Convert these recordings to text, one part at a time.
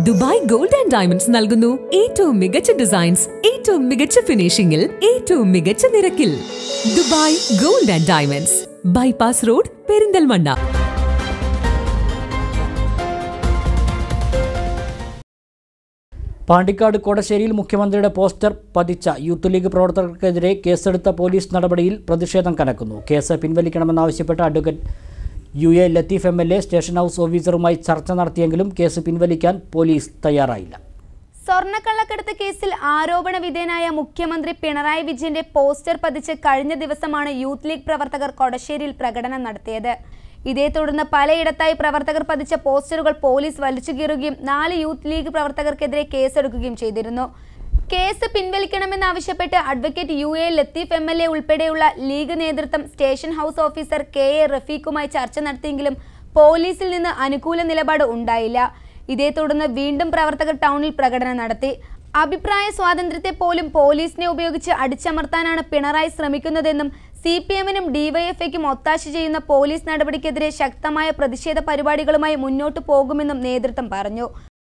Dubai gold and diamonds നൽകുന്നു ഏറ്റവും മികച്ച ഡിസൈൻസ് ഏറ്റവും മികച്ച ഫിനിഷിംഗിൽ ഏറ്റവും മികച്ച നിരക്കിൽ Dubai gold and diamonds bypass road Perinthalmanna Pandikkad കോടശ്ശേരിയിൽ മുഖ്യമന്ത്രിയുടെ പോസ്റ്റർ പതിച്ച യൂത്ത് ലീഗ് പ്രവർത്തകർക്കെതിരെ കേസെടുത്ത പോലീസ് നടപടിയിൽ പ്രതിഷേധം കനക്കുന്നു കേസ് പിൻവലിക്കണമെന്നാവശ്യപ്പെട്ട advocate U A Latheef M L A station house ഓഫീസറുമായി ചർച്ച നടത്തിയെങ്കിലും കേസ് പിൻവലിക്കാൻ പോലീസ് തയ്യാറായില്ല സ്വർണ്ണക്കള്ളക്കടത്ത് കേസിൽ ആരോപണ വിധേയനായ മുഖ്യമന്ത്രി പിണറായി വിജയന്റെ പോസ്റ്റർ പതിച്ച് കഴിഞ്ഞ ദിവസമാണ് യൂത്ത് ലീഗ് പ്രവർത്തകർ കൊടശ്ശേരിയിൽ പ്രകടനം നടത്തിയത് ഇതേ തുടർന്ന് പലയിടത്തായി പ്രവർത്തകർ പതിച്ച പോസ്റ്ററുകൾ പോലീസ് വലിച്ചു കീറുകയും നാല് യൂത്ത് ലീഗ് പ്രവർത്തകർക്കെതിരെ കേസെടുക്കുകയും ചെയ്തിരുന്നു കേസ് പിൻവലിക്കണമെന്നാവശ്യപ്പെട്ട് advocate U A Latheef M L A ഉൾപ്പെടെയുള്ള ലീഗ് നേതൃത്വം station house officer K A റഫീഖുമായി ചർച്ച നടത്തിയെങ്കിലും പോലീസിൽ നിന്ന് അനുകൂല നിലപാട് ഉണ്ടായില്ല ഇതേ തുടർന്ന് വീണ്ടും പ്രവർത്തകർ ടൗണിൽ പ്രകടനം നടത്തി അഭിപ്രായ സ്വാതന്ത്ര്യത്തെ പോലും പോലീസിനെ ഉപയോഗിച്ച് അടിച്ചമർത്താനാണ് പിണറായി ശ്രമിക്കുന്നതെന്നും സി പി എമ്മിനും ഡിവൈഎഫ്ഐക്കും ഒത്താശ ചെയ്യുന്ന പോലീസ് നടപടിക്കെതിരെ ശക്തമായ പ്രതിഷേധ പരിപാടികളുമായി മുന്നോട്ടു പോകുമെന്നും നേതൃത്വം പറഞ്ഞു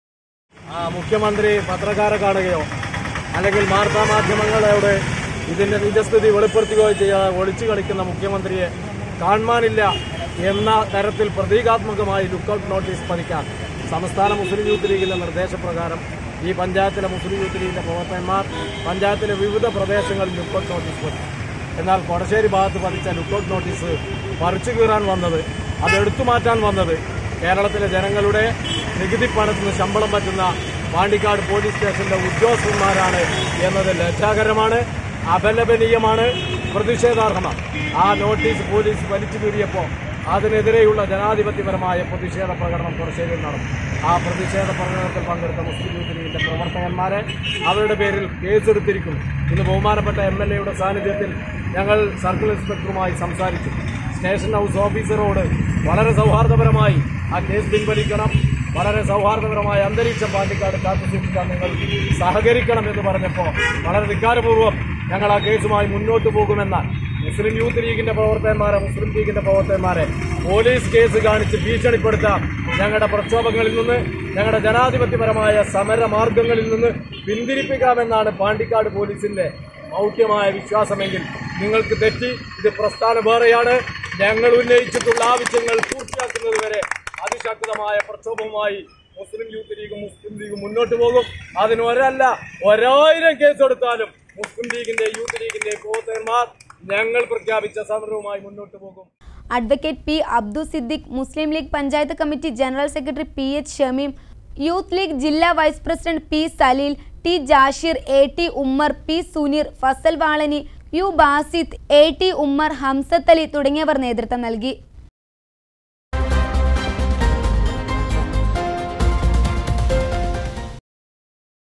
ആ മുഖ്യമന്ത്രി പത്രക്കാരെ കാണുകയോ അല്ലെങ്കിൽ വാർത്താ മാധ്യമങ്ങളോട് ഇതിന്റെ നിജസ്ഥിതി വെളിപ്പെടുത്തുകയോ ചെയ്യാതെ ഒളിച്ചു കളിക്കുന്ന മുഖ്യമന്ത്രിയെ കാണുവാനില്ല എന്ന തരത്തിൽ പ്രതീകാത്മകമായി ലുക്കൌട്ട് നോട്ടീസ് പതിക്കാൻ സംസ്ഥാന മുസ്ലിം യൂത്ത് ലീഗിന്റെ നിർദ്ദേശപ്രകാരം ഈ പഞ്ചായത്തിലെ മുസ്ലിം യൂത്ത് ലീഗിന്റെ പ്രവർത്തകന്മാർ പഞ്ചായത്തിലെ വിവിധ പ്രദേശങ്ങളിൽ ലുക്കൌട്ട് നോട്ടീസ് പതിച്ചു എന്നാൽ കൊടശ്ശേരി ഭാഗത്ത് പതിച്ച ലുക്കൌട്ട് നോട്ടീസ് പറിച്ചു കീറാൻ വന്നത് അത് എടുത്തു മാറ്റാൻ വന്നത് കേരളത്തിലെ ജനങ്ങളുടെ നികുതി പണത്തിൽ നിന്ന് ശമ്പളം പറ്റുന്ന പാണ്ടിക്കാട് പോലീസ് സ്റ്റേഷന്റെ ഉദ്യോഗസ്ഥന്മാരാണ് എന്നത് ലജ്ജാകരമാണ് അപലപനീയമാണ് പ്രതിഷേധാർഹമാണ് ആ നോട്ടീസ് പോലീസ് വലിച്ചു കീറിയപ്പോൾ അതിനെതിരെയുള്ള ജനാധിപത്യപരമായ പ്രതിഷേധ പ്രകടനം കൊടശ്ശേരിയിൽ നടന്നു ആ പ്രതിഷേധ പ്രകടനത്തിൽ പങ്കെടുത്ത മുസ്ലിം യൂത്ത് ലീഗിന്റെ പ്രവർത്തകന്മാരെ അവരുടെ പേരിൽ കേസെടുത്തിരിക്കുന്നു ഇന്ന് ബഹുമാനപ്പെട്ട എം എൽ എയുടെ സാന്നിധ്യത്തിൽ ഞങ്ങൾ സർക്കിൾ ഇൻസ്പെക്ടറുമായി സംസാരിച്ചു സ്റ്റേഷൻ ഹൗസ് ഓഫീസറോട് വളരെ സൗഹാർദ്ദപരമായി ആ കേസ് പിൻവലിക്കണം വളരെ സൗഹാർദ്ദപരമായ അന്തരീക്ഷം പാണ്ടിക്കാട് കാത്തുസൂക്ഷിക്കാൻ നിങ്ങൾ സഹകരിക്കണം എന്ന് പറഞ്ഞപ്പോൾ വളരെ ധിക്കാരപൂർവ്വം ഞങ്ങൾ ആ കേസുമായി മുന്നോട്ട് പോകുമെന്നാൽ മുസ്ലിം യൂത്ത് ലീഗിന്റെ പ്രവർത്തകന്മാരെ മുസ്ലിം ലീഗിന്റെ പ്രവർത്തകന്മാരെ പോലീസ് കേസ് കാണിച്ച് ഭീഷണിപ്പെടുത്താം ഞങ്ങളുടെ പ്രക്ഷോഭങ്ങളിൽ നിന്ന് ഞങ്ങളുടെ ജനാധിപത്യപരമായ സമര മാർഗങ്ങളിൽ നിന്ന് പിന്തിരിപ്പിക്കാമെന്നാണ് പാണ്ടിക്കാട് പോലീസിന്റെ മൗഢ്യമായ വിശ്വാസമെങ്കിൽ നിങ്ങൾക്ക് തെറ്റി ഇത് പ്രസ്ഥാനം വേറെയാണ് ഞങ്ങൾ ഉന്നയിച്ചിട്ടുള്ള ആവശ്യങ്ങൾ പൂർത്തിയാക്കുന്നതുവരെ അതിശക്തമായ പ്രക്ഷോഭവുമായി മുസ്ലിം യൂത്ത് ലീഗും മുസ്ലിം ലീഗും മുന്നോട്ട് പോകും അതിന് ഒരല്ല ഒരായിരം കേസെടുത്താലും മുസ്ലിം ലീഗിന്റെ യൂത്ത് ലീഗിന്റെ പ്രവർത്തകന്മാർ ഞങ്ങൾ പ്രഖ്യാപിച്ച സമരവുമായി മുന്നോട്ട് പോകും advocate P Abdu Siddique Muslim League panchayat committee general secretary P H Shameem Youth League ജില്ലാ vice president P Saleel T Jashir A T Ummer P Suneer Fazal Valani U Basith A T Ummer Hamsath Ali തുടങ്ങിയവർ നേതൃത്വം നൽകി